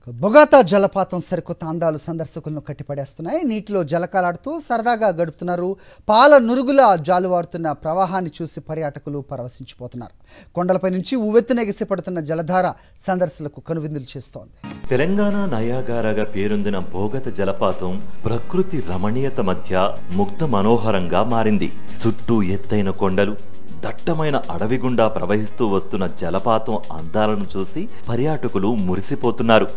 బొగాతా జలపాతం సరికొత్త అందాలు సందర్శకులను కట్టిపడేస్తున్నాయి నీటిలో జలకాలాడుతూ సరదాగా గడుపుతున్నారు పాల నురుగుల జాలువారుతున్న ప్రవాహాన్ని చూసి పర్యాటకులు పరవశించిపోతున్నారు కొండలపై నుంచి ఉవ్వెత్తున ఎగిసిపడుతున్న జలధార సందర్శకులకు కనువిందులు చేస్తోంది తెలంగాణ నయాగారాగా పేరొందిన భోగత జలపాతం ప్రకృతి రమణీయత మధ్య ముగ్ధ మనోహరంగా మారింది చుట్టూ ఎత్తైన కొండలు దట్టమైన అడవి గుండా ప్రవహిస్తూ వస్తున్న జలపాతం అందాలను చూసి పర్యాటకులు మురిసిపోతున్నారు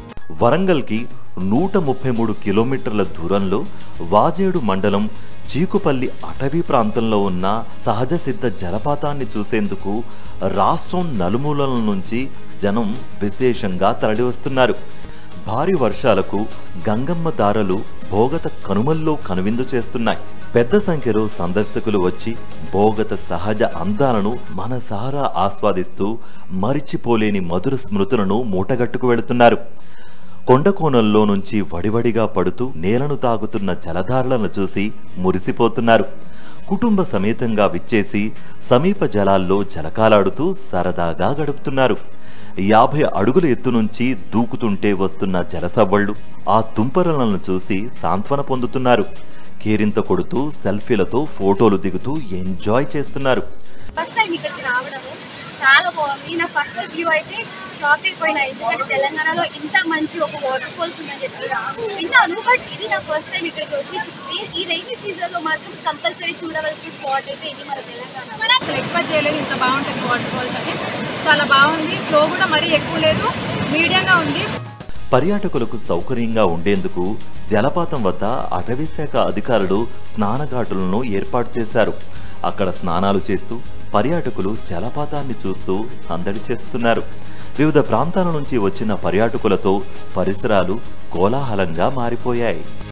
వరంగల్కి నూట ముప్పై మూడు కిలోమీటర్ల దూరంలో వాజేడు మండలం చీకుపల్లి అటవీ ప్రాంతంలో ఉన్న సహజ సిద్ధ జలపాతాన్ని చూసేందుకు రాష్ట్రం నలుమూలల నుంచి జనం విశేషంగా తరలివస్తున్నారు భారీ వర్షాలకు గంగమ్మ దారలు భోగత కనుమల్లో కనువిందు చేస్తున్నాయి పెద్ద సంఖ్యలో సందర్శకులు వచ్చి భోగత సహజ అందాలను మనసారా ఆస్వాదిస్తూ మరిచిపోలేని మధుర స్మృతులను మూటగట్టుకు వెళుతున్నారు కొండకోణంలో నుంచి వడివడిగా పడుతూ నేలను తాగుతున్న జలధారలను చూసి మురిసిపోతున్నారు కుటుంబ సమేతంగా విచ్చేసి సమీప జలాల్లో జలకాలాడుతూ సరదాగా గడుపుతున్నారు యాభై అడుగుల ఎత్తు నుంచి దూకుతుంటే వస్తున్న జలసవ్వళ్ళు ఆ తుంపరలను చూసి సాంత్వన పొందుతున్నారు కేరింత కొడుతూ సెల్ఫీలతో ఫోటోలు దిగుతూ ఎంజాయ్ చేస్తున్నారు ఫస్ట్ టైం ఇక్కడికి రావడము చాలా బాగుంది నా ఫస్ట్ వ్యూ అయితే షాక్ అయిపోయినా ఎందుకంటే తెలంగాణలో ఇంత మంచి ఒక వాటర్ ఫాల్స్ ఉందని చెప్పి విన్నాను బట్ ఇది నా ఫస్ట్ టైం ఇక్కడికి వచ్చి ఈ- ఈ రైనీ సీజన్ లో మాత్రం కంపల్సరీ చూడవలసిన స్పాట్ అయితే ఇది మన తెలంగాణ అసలు ఎక్స్పెక్ట్ చేయలేదు ఇంత బాగుంటుంది వాటర్ ఫాల్స్ అని చాలా బాగుంది ఫ్లో కూడా మరీ ఎక్కువ లేదు మీడియంగా ఉంది పర్యాటకులకు సౌకర్యంగా ఉండేందుకు జలపాతం వద్ద అటవీ శాఖ అధికారులు స్నానఘాటులను ఏర్పాటు చేశారు అక్కడ స్నానాలు చేస్తూ పర్యాటకులు జలపాతాన్ని చూస్తూ సందడి చేస్తున్నారు వివిధ ప్రాంతాల నుంచి వచ్చిన పర్యాటకులతో పరిసరాలు కోలాహలంగా మారిపోయాయి